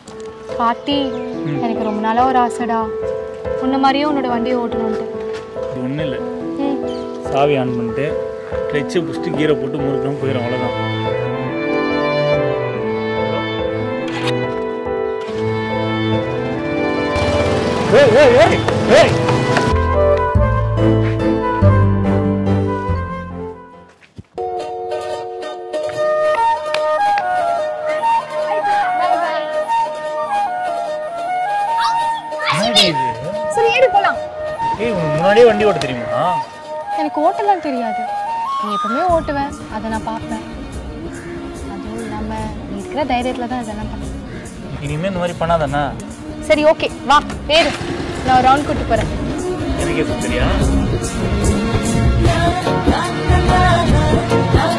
கார்த்தி எனக்கு ரொம்ப நாளாக ஒரு ஆசைடா உன்ன மாதிரியே உன்னோட வண்டியை ஓட்டணுன்ட்டு இது ஒன்றும் இல்லை ம் சாவி ஆன் பண்ணிட்டு கிளச்சு பிடிச்சிட்டு கீரை போட்டு முறுக்கம் போயிடும் அவ்வளோதான் ஏய் ஏய் ஏய் ஏய் என்னடி இது? சரி ஏறி போகலாம் ஏய் உனக்கு முன்னாடியே வண்டி ஓட்ட தெரியுமா எனக்கு ஓட்டலாம் தெரியாது நீ எப்பவுமே ஓட்டுவேன் அதை நான் பார்ப்பேன் அதுவும் இல்லாமல் நீ இருக்கிற தைரியத்தில் தான் இதெல்லாம் பண்ணேன் இனிமேல் இந்த மாதிரி பண்ணாதானே சரி ஓகே வா ஏறு நான் ஒரு ரவுண்ட் கூட்டு போகிறேன் எனக்கே தெரியா la la la la